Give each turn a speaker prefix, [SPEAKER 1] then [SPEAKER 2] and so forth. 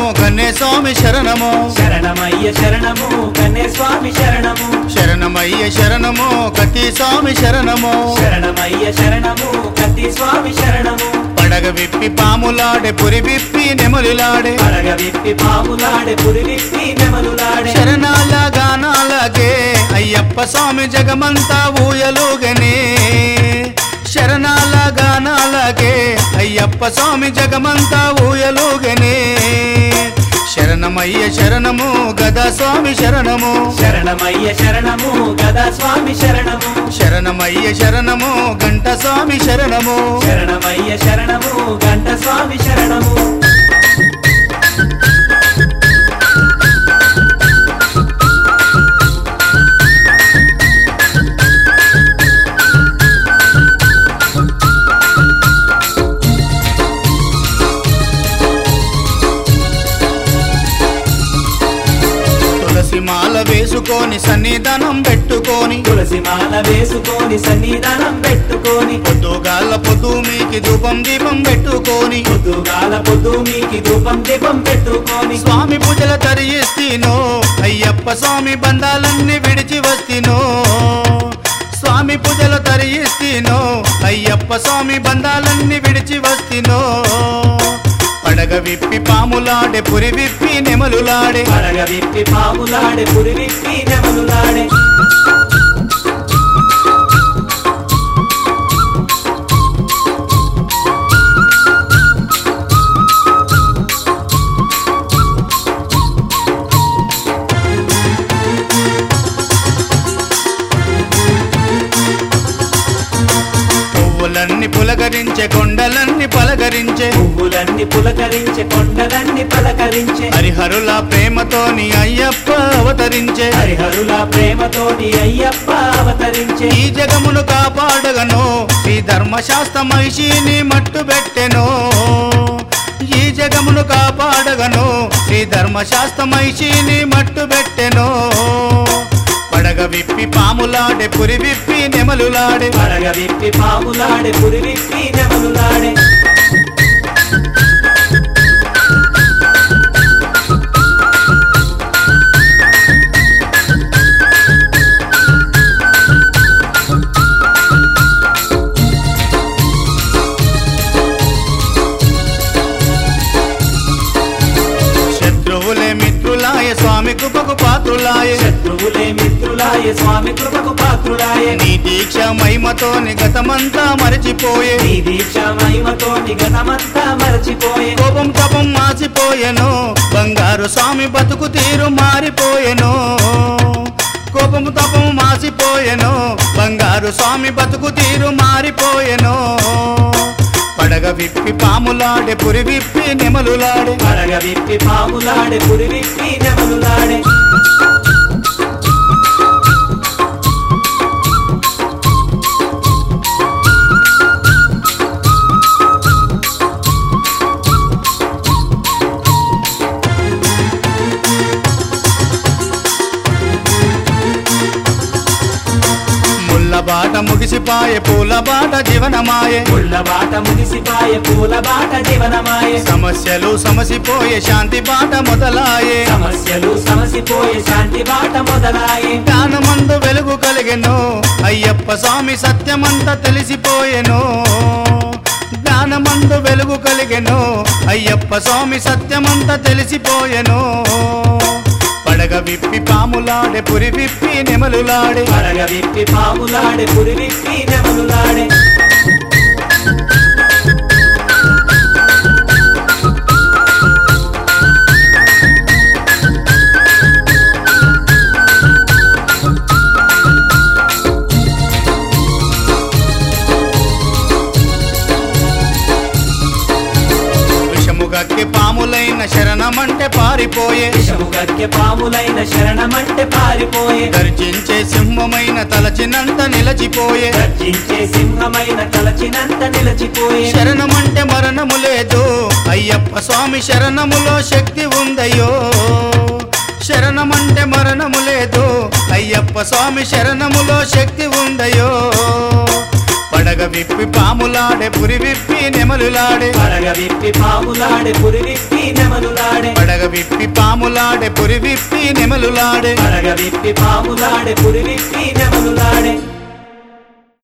[SPEAKER 1] కన్నే స్వామి శరణము
[SPEAKER 2] శరణమయ్య శరణము కన్నే స్వామి శరణము
[SPEAKER 1] శరణమయ్య శరణము కతి స్వామి శరణము
[SPEAKER 2] శరణమయ్య శరణము కత్తి స్వామి శరణము
[SPEAKER 1] పడగ విప్పి పాములాడే పురి విప్పి నెమలిలాడే
[SPEAKER 2] పడగ విప్పి పాములాడే పురి విప్పి నెమలులాడే
[SPEAKER 1] శరణాల గానాలగే అయ్యప్ప స్వామి జగమంతా ఊయలుగనే శరణాల గానాలగే అయ్యప్ప స్వామి జగమంతా ఊయలుగనే శరణమయ్య శరణము గదా స్వామి శరణము
[SPEAKER 2] శరణమయ్య శరణము గదా స్వామి శరణము
[SPEAKER 1] శరణమయ్య శరణము గంట స్వామి శరణము
[SPEAKER 2] శరణమయ్య శరణము గంట స్వామి శరణము
[SPEAKER 1] తులసి మాల వేసుకొని సన్నిధానం పెట్టుకొని
[SPEAKER 2] తులసి మాల వేసుకొని సన్నిధానం పెట్టుకొని
[SPEAKER 1] పొద్దుగాల పొద్దు మీకి ధూపం దీపం పెట్టుకొని
[SPEAKER 2] పొద్దుగాల పొద్దు మీకి ధూపం దీపం పెట్టుకొని
[SPEAKER 1] స్వామి పూజల తరియిస్తీనో అయ్యప్ప స్వామి బంధాలన్నీ విడిచి వస్తీనో స్వామి పూజల తరియిస్తీనో అయ్యప్ప స్వామి బంధాలన్నీ విడిచి వస్తీనో పడగ విప్పి పాములాడే పురి విప్పి నెమలులాడే
[SPEAKER 2] పడగ విప్పి పాములాడే పురి విప్పి నెమలులాడే
[SPEAKER 1] పువ్వులన్నీ పులకరించే కొండలన్నీ పలకరించే
[SPEAKER 2] పువ్వులన్నీ పులకరించే కొండలన్నీ పలకరించే
[SPEAKER 1] హరిహరుల ప్రేమతోని అయ్యప్ప అవతరించే
[SPEAKER 2] హరిహరుల ప్రేమతోని అయ్యప్ప అవతరించే
[SPEAKER 1] ఈ జగమును కాపాడగను ఈ ధర్మశాస్త్ర మహిషిని మట్టు పెట్టెను ఈ జగమును కాపాడగను ఈ ధర్మశాస్త్ర మహిషిని మట్టు పెట్టెను పడగ విప్పి పాములాడే పురి విప్పి నెమలులాడే
[SPEAKER 2] పడగ విప్పి పాములాడే పురి విప్పి నెమలులాడే
[SPEAKER 1] శత్రువులే మిత్రులాయ స్వామి కృపకు పాత్రులాయ
[SPEAKER 2] శత్రువులే మిత్రులాయ స్వామి కృపకు పాత్రులాయ
[SPEAKER 1] నీ దీక్ష మహిమతోని గతమంతా మరచిపోయే
[SPEAKER 2] నీ దీక్ష మహిమతో నిగతమంతా మరచిపోయే
[SPEAKER 1] కోపం తపం మాసిపోయెను బంగారు స్వామి బతుకు తీరు మారిపోయెను కోపము తపము మాసిపోయెను బంగారు స్వామి బతుకు తీరు మారిపోయెను పడగ విప్పి పాములాడే పురి విప్పి నెమలులాడే
[SPEAKER 2] పడగ విప్పి పాములాడే పురి విప్పి నెమలులాడే
[SPEAKER 1] ముళ్ళ బాట ముగిసిపాయే పూల బాట జీవనమాయే
[SPEAKER 2] ముళ్ళ బాట ముగిసిపాయ పూల బాట జీవనమాయ
[SPEAKER 1] సమస్యలు సమసిపోయే శాంతి బాట మొదలాయే
[SPEAKER 2] సమస్యలు సమసిపోయే శాంతి బాట మొదలాయే
[SPEAKER 1] జ్ఞానమందు వెలుగు కలిగెను అయ్యప్ప స్వామి సత్యమంత తెలిసిపోయెను జ్ఞానమందు వెలుగు కలిగెను అయ్యప్ప స్వామి సత్యమంత తెలిసిపోయెను పడగ విప్పి పాములాడే పురి విప్పి నెమలులాడే
[SPEAKER 2] పడగ విప్పి పాములాడే పురి విప్పి నెమలులాడే
[SPEAKER 1] విషము గక్కి పాములైన శరణమంటే పారిపోయే
[SPEAKER 2] విషము గక్కె పాములైన శరణమంటే పారిపోయే
[SPEAKER 1] గర్జించే సింహమైన తలచినంత నిలచిపోయే
[SPEAKER 2] గర్జించే సింహమైన తలచినంత నిలచిపోయే
[SPEAKER 1] శరణమంటే మరణము లేదు అయ్యప్ప స్వామి శరణములో శక్తి ఉందయ్యో శరణమంటే మరణము లేదు అయ్యప్ప స్వామి శరణములో శక్తి ఉందయ్యో పడగ విప్పి పాములాడే పురి విప్పి నెమలులాడే
[SPEAKER 2] పడగ విప్పి పాములాడే పురి విప్పి నెమలులాడే
[SPEAKER 1] పడగ విప్పి పాములాడే పురి విప్పి నెమలులాడే
[SPEAKER 2] పడగ విప్పి పాములాడే పురి విప్పి నెమలులాడే